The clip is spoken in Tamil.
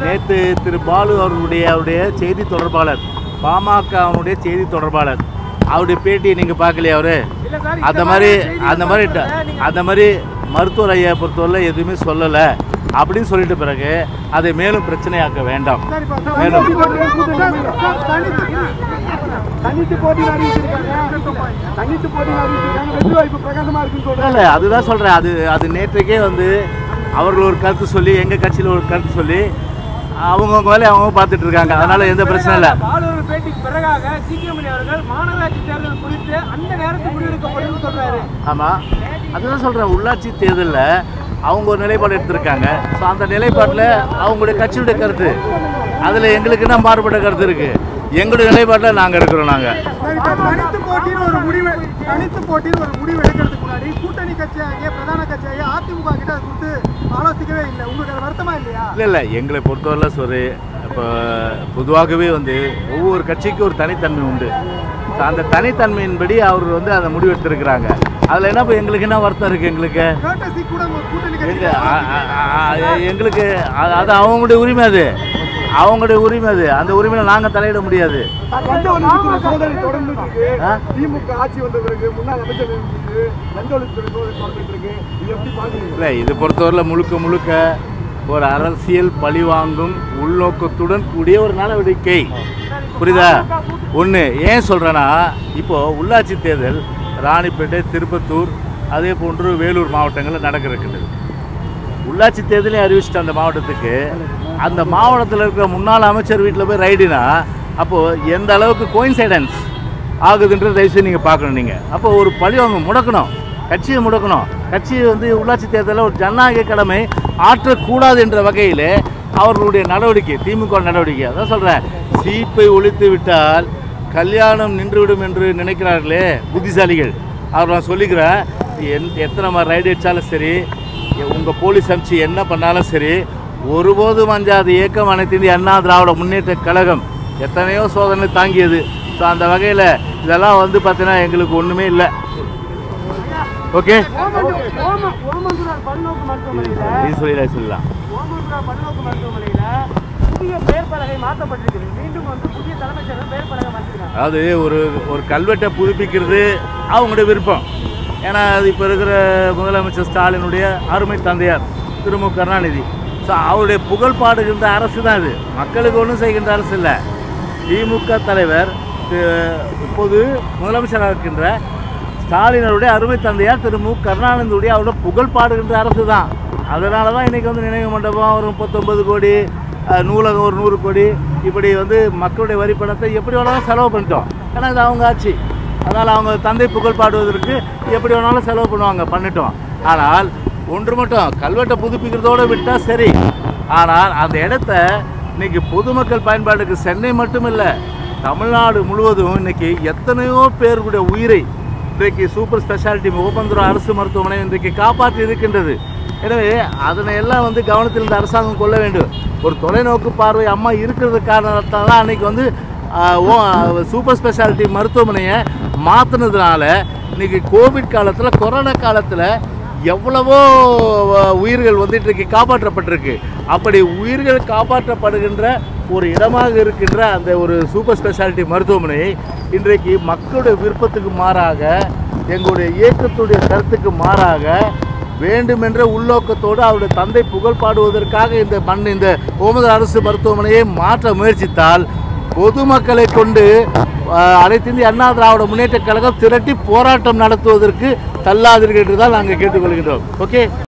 நேற்று திரு பாலு அவர்களுடைய அவருடைய செய்தி தொடர்பாளர் பாமகவுடைய செய்தி தொடர்பாளர் அவருடைய பேட்டியை நீங்கள் பார்க்கலையா அவரு அந்த மாதிரி அந்த மாதிரி ட- அந்த மாதிரி மருத்துவர் ஐயா பொறுத்தவரை எதுவுமே சொல்லலை அப்படின்னு சொல்லிட்ட பிறகு அதை மேலும் பிரச்சனையாக்க வேண்டாம் மேலும் தனித்து போட்டியில் அறிவிச்சிருக்காங்க தனித்து போட்டியில் அறிவிச்சிருக்காங்க வெற்றி வாய்ப்பு பிரகாசமா இருக்குன்னு சொல்றாங்க இல்லை அதுதான் சொல்கிறேன் அது அது நேற்றைக்கே வந்து அவர்கள் ஒரு கருத்து சொல்லி எங்கள் கட்சியில் ஒரு கருத்து சொல்லி அவங்கவுங்க வேலையை அவங்க பார்த்துட்டு இருக்காங்க அதனால எந்த பிரச்சனை இல்லை பாலூர் பேட்டிக்கு பிறகாக சிக்கியமணி அவர்கள் மாநகராட்சி தேர்தல் குறித்து அந்த நேரத்தில் முடிவெடுக்கப்படும் சொல்றாரு ஆமாம் அதுதான் சொல்கிறேன் உள்ளாட்சி தேர்தலில் அவங்க ஒரு நிலைப்பாடு எடுத்திருக்காங்க ஸோ அந்த நிலைப்பாட்டில் அவங்களுடைய கட்சியுடைய கருத்து அதில் எங்களுக்கு என்ன மாறுபட்ட கருத்து இருக்குது எங்களுடைய நிலைப்பாட்டில் நாங்கள் இருக்கிறோம் நாங்கள் தனித்து போட்டியில் ஒரு முடிவு தனித்து போட்டியில் ஒரு முடிவு எடுக்கிறதுக்கு முன்னாடி கூட்டணி கட்சியாகிய பிரதான கட்சியாகிய அதிமுக கிட்ட அது கொடுத்து ஆலோசிக்கவே இல்லை உங்களுக்கு அது வருத்தமா இல்லையா இல்லை இல்லை எங்களை பொறுத்தவரை சொல்லி இப்போ பொதுவாகவே வந்து ஒவ்வொரு கட்சிக்கும் ஒரு தனித்தன்மை உண்டு So, அந்த தனித்தன்மையின்படி அவர் வந்து அந்த முடிவு எடுத்திருக்கிறாங்க அதில் என்ன இப்போ எங்களுக்கு என்ன வருத்தம் இருக்குது எங்களுக்கு கேட்டசி கூட ஒரு கூட்டணி கட்சி எங்க அ- அ- அ- எங்களுக்கு அது அது அவங்களுடைய உரிமை அது அவங்களுடைய உரிமை அது அந்த உரிமையில நாங்கள் தலையிட முடியாது லஞ்ச ஒழிப்புத்துறை சோதனை தொடர்ந்து இருக்கு ஆ? திமுக ஆட்சி வந்த பிறகு முன்னாள் அமைச்சர் இருக்கு லஞ்ச ஒழிப்புத்துறை சோதனை தொடர்ந்துட்டு இருக்கு இது எப்படி பாக்குறீங்க இல்லை இது பொறுத்தவரையில் முழுக்க முழுக்க ஒரு அரசியல் பழிவாங்கும் உள்நோக்கத்துடன் கூடிய ஒரு நடவடிக்கை புரியுதா ஒன்று ஏன் சொல்கிறேன்னா இப்போது உள்ளாட்சி தேர்தல் ராணிப்பேட்டை திருப்பத்தூர் அதே போன்று வேலூர் மாவட்டங்களில் நடக்க இருக்கின்றது உள்ளாட்சி தேர்தலையும் அறிவிச்சிட்ட அந்த மாவட்டத்துக்கு அந்த மாவட்டத்தில் இருக்கிற முன்னாள் அமைச்சர் வீட்டில் போய் ரைடுனா அப்போது எந்த அளவுக்கு கோயின்சைடன்ஸ் ஆகுதுன்றது தயவுசெய்து நீங்கள் பார்க்கணும் நீங்கள் அப்போ ஒரு பழி அவங்க முடக்கணும் கட்சியை முடக்கணும் கட்சி வந்து உள்ளாட்சி தேர்தலில் ஒரு ஜனநாயக கடமை ஆற்றக்கூடாது என்ற வகையில் அவர்களுடைய நடவடிக்கை திமுக நடவடிக்கை அதான் சொல்கிறேன் சீப்பை ஒழித்து விட்டால் கல்யாணம் நின்றுவிடும் என்று நினைக்கிறார்களே புத்திசாலிகள் அவர் நான் சொல்லிக்கிறேன் என் எத்தனை மாதிரி ரைடு அடித்தாலும் சரி உங்கள் போலீஸ் அமிச்சு என்ன பண்ணாலும் சரி ஒருபோதும் அஞ்சாத இயக்கம் அனைத்து இந்திய அண்ணா திராவிட முன்னேற்ற கழகம் எத்தனையோ சோதனை தாங்கியது ஸோ அந்த வகையில் இதெல்லாம் வந்து பார்த்தீங்கன்னா எங்களுக்கு ஒன்றுமே இல்லை ஓகே ஓமந்துரார் பல்நோக்கு மருத்துவமனையில நீ சொல்லலாம் சொல்லலாம் ஓமந்துரார் பல்நோக்கு மருத்துவமனையில புதிய பெயர் பலகை மாற்றப்பட்டிருக்குது மீண்டும் வந்து புதிய தலைமைச் செயலர் பெயர் பலகை மாற்றிருக்காங்க அதாவது ஒரு ஒரு கல்வெட்டை புதுப்பிக்கிறது அவங்களுடைய விருப்பம் ஏன்னா அது இப்போ இருக்கிற முதலமைச்சர் ஸ்டாலினுடைய அருமை தந்தையார் திரு மு கருணாநிதி ஸோ அவருடைய புகழ் பாடுகின்ற அரசு தான் இது மக்களுக்கு ஒன்றும் செய்கின்ற அரசு இல்லை திமுக தலைவர் தி- இப்போது முதலமைச்சராக இருக்கின்ற ஸ்டாலினருடைய அருமை தந்தையார் திரு மு கருணாநிதியுடைய அவரோட புகழ் பாடுகின்ற அரசு தான் அதனால தான் இன்றைக்கி வந்து நினைவு மண்டபம் ஒரு முப்பத்தொம்பது கோடி அஹ், நூலகம் ஒரு நூறு கோடி இப்படி வந்து மக்களுடைய வரி பணத்தை எப்படி வேணாலும் செலவு பண்ணிட்டோம் ஏன்னா இது அவங்க ஆட்சி அதனால் அவங்க தந்தை புகழ் பாடுவதற்கு எப்படி வேணாலும் செலவு பண்ணுவாங்க பண்ணிட்டோம் ஆனால் ஒன்று மட்டும் கல்வெட்டை புதுப்பிக்கிறதோடு விட்டால் சரி ஆனால் அந்த இடத்த இன்னைக்கு பொதுமக்கள் பயன்பாட்டுக்கு சென்னை மட்டும் இல்லை தமிழ்நாடு முழுவதும் இன்னைக்கு எத்தனையோ பேருடைய உயிரை இன்றைக்கு சூப்பர் ஸ்பெஷாலிட்டி ஓபந்துரம் அரசு மருத்துவமனை இன்றைக்கு காப்பாற்றி இருக்கின்றது எனவே அதனை எல்லாம் வந்து கவனத்தில் இந்த அரசாங்கம் கொள்ள வேண்டும் ஒரு தொலைநோக்கு பார்வை அம்மா இருக்கிறது காரணத்தால் தான் அன்னைக்கு வந்து ஆஹ், ஓ- சூப்பர் ஸ்பெஷாலிட்டி மருத்துவமனையை மாற்றினதுனால இன்னைக்கு கோவிட் காலத்தில் கொரோனா காலத்தில் எவ்வளவோ அஹ், உயிர்கள் வந்து இன்றைக்கு காப்பாற்றப்பட்டிருக்கு அப்படி உயிர்கள் காப்பாற்றப்படுகின்ற ஒரு இடமாக இருக்கின்ற அந்த ஒரு சூப்பர் ஸ்பெஷாலிட்டி மருத்துவமனை இன்றைக்கு மக்களுடைய விருப்பத்துக்கு மாறாக எங்களுடைய இயக்கத்துடைய கருத்துக்கு மாறாக வேண்டுமென்ற உள்நோக்கத்தோடு அவருடைய தந்தை புகழ் பாடுவதற்காக இந்த மண் இந்த ஓமது அரசு மருத்துவமனையை மாற்ற முயற்சித்தால் பொதுமக்களை கொண்டு அஹ், அனைத்து இந்திய அண்ணா திராவிட முன்னேற்ற கழகம் திரட்டி போராட்டம் நடத்துவதற்கு தள்ளாதீர்கள் என்று தான் நாங்கள் கேட்டுக்கொள்கின்றோம் ஓகே